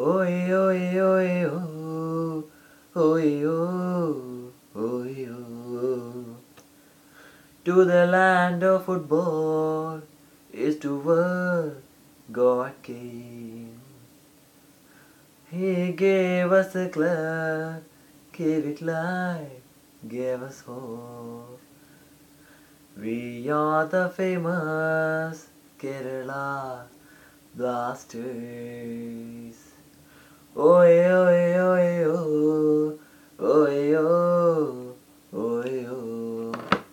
Oy, oy, oy, oh. Oy, oh. Oy, oh. To the land of football is to where God came. He gave us a club, gave it life, gave us hope. We are the famous Kerala Blasters. Oy, oy, oy, oh. Oy, oh. Oy, oh.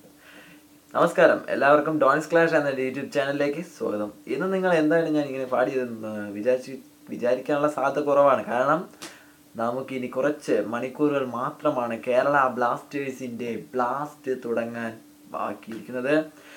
നമസ്കാരം എല്ലാവർക്കും dawns clash എന്ന YouTube ചാനലിലേക്ക് സ്വാഗതം ഇന്ന് നിങ്ങൾ എന്താണ് ഞാൻ ഇങ്ങനെ പാടിയതെന്ന് വിചാരിച്ച് വിചാരിക്കാനുള്ള സാധ്യത കുറവാണ് കാരണം നമുക്ക് ഇനി കുറച്ച് മണിക്കൂറുകൾ മാത്രമാണ് കേരള ബ്ലാസ്റ്റേഴ്സിൻ്റെ ബ്ലാസ്റ്റ് തുടങ്ങാൻ ബാക്കിയിരിക്കുന്നത്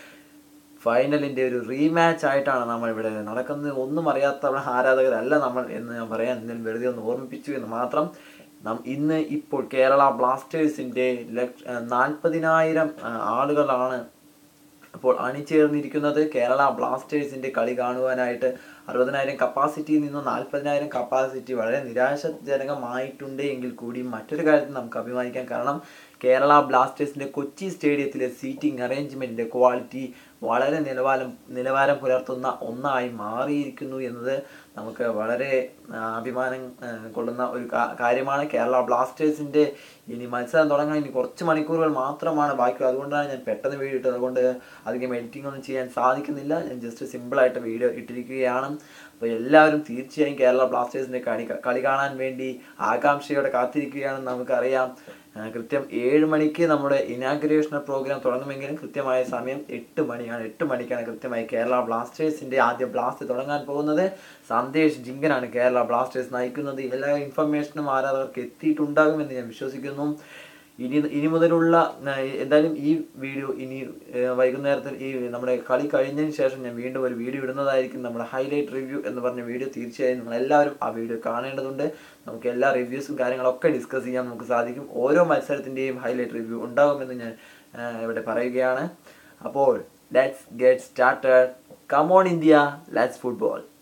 ഫൈനലിൻ്റെ ഒരു റീമാച്ച് ആയിട്ടാണ് നമ്മൾ ഇവിടെ നടക്കുന്നത് ഒന്നും അറിയാത്ത ആരാധകരല്ല നമ്മൾ എന്ന് ഞാൻ പറയാൻ എന്തെങ്കിലും വെറുതെ ഒന്ന് ഓർമ്മിപ്പിച്ചു എന്ന് മാത്രം നം ഇന്ന് ഇപ്പോൾ കേരള ബ്ലാസ്റ്റേഴ്സിൻ്റെ ലക്ഷ നാൽപ്പതിനായിരം ആളുകളാണ് ഇപ്പോൾ അണിചേർന്നിരിക്കുന്നത് കേരള ബ്ലാസ്റ്റേഴ്സിന്റെ കളി കാണുവാനായിട്ട് അറുപതിനായിരം കപ്പാസിറ്റിയിൽ നിന്ന് നാൽപ്പതിനായിരം കപ്പാസിറ്റി വളരെ നിരാശാജനകമായിട്ടുണ്ട് എങ്കിൽ കൂടി മറ്റൊരു കാര്യത്തിൽ നമുക്ക് അഭിമാനിക്കാം കാരണം കേരള ബ്ലാസ്റ്റേഴ്സിന്റെ കൊച്ചി സ്റ്റേഡിയത്തിലെ സീറ്റിംഗ് അറേഞ്ച്മെന്റിന്റെ ക്വാളിറ്റി വളരെ നിലവാരം നിലവാരം പുലർത്തുന്ന ഒന്നായി മാറിയിരിക്കുന്നു എന്നത് നമുക്ക് വളരെ ആ, അഭിമാനം ആ, കൊള്ളുന്ന ഒരു കാ- കാര്യമാണ് കേരള ബ്ലാസ്റ്റേഴ്സിന്റെ ഇനി മത്സരം തുടങ്ങാൻ ഇനി കുറച്ച് മണിക്കൂറുകൾ മാത്രമാണ് ബാക്കി അതുകൊണ്ടാണ് ഞാൻ പെട്ടെന്ന് വീഡിയോ ഇട്ടത് അതുകൊണ്ട് അധികം എഡിറ്റിംഗ് ഒന്നും ചെയ്യാൻ സാധിക്കുന്നില്ല ഞാൻ ജസ്റ്റ് സിമ്പിളായിട്ട് വീഡിയോ ഇട്ടിരിക്കുകയാണ് അപ്പോൾ എല്ലാവരും തീർച്ചയായും കേരള ബ്ലാസ്റ്റേഴ്സിന്റെ കളി കളി കാണാൻ വേണ്ടി ആകാംക്ഷയോടെ കാത്തിരിക്കുകയാണെന്ന് നമുക്കറിയാം ആ, കൃത്യം ഏഴ് മണിക്ക് നമ്മുടെ ഇനാഗ്രേഷണൽ പ്രോഗ്രാം തുടങ്ങുമെങ്കിലും കൃത്യമായ സമയം എട്ട് മണിയാണ് എട്ട് മണിക്കാണ് കൃത്യമായി കേരള ബ്ലാസ്റ്റേഴ്സിന്റെ ആദ്യ ബ്ലാസ്റ്റ് തുടങ്ങാൻ പോകുന്നത് സന്ദേശ് ജിങ്കനാണ് കേരള ബ്ലാസ്റ്റേഴ്സ് നയിക്കുന്നത് എല്ലാ ഇൻഫർമേഷനും ആരാധകർക്ക് എത്തിയിട്ടുണ്ടാകുമെന്ന് ഞാൻ വിശ്വസിക്കുന്നു ഇനി ഇനി മുതലുള്ള ആ, എന്തായാലും ഈ വീഡിയോ ഇനി ആ, വൈകുന്നേരത്തിൽ ഈ നമ്മുടെ കളി കഴിഞ്ഞതിന് ശേഷം ഞാൻ വീണ്ടും ഒരു വീഡിയോ ഇടുന്നതായിരിക്കും നമ്മുടെ ഹൈലൈറ്റ് റിവ്യൂ എന്ന് പറഞ്ഞ വീഡിയോ തീർച്ചയായും നിങ്ങൾ എല്ലാവരും ആ വീഡിയോ കാണേണ്ടതുണ്ട് നമുക്ക് എല്ലാ റിവ്യൂസും കാര്യങ്ങളൊക്കെ ഡിസ്കസ് ചെയ്യാൻ നമുക്ക് സാധിക്കും ഓരോ മത്സരത്തിൻ്റെയും ഹൈലൈറ്റ് റിവ്യൂ ഉണ്ടാകുമെന്ന് ഞാൻ ആ, ഇവിടെ പറയുകയാണ് അപ്പോൾ let's get started come on India let's football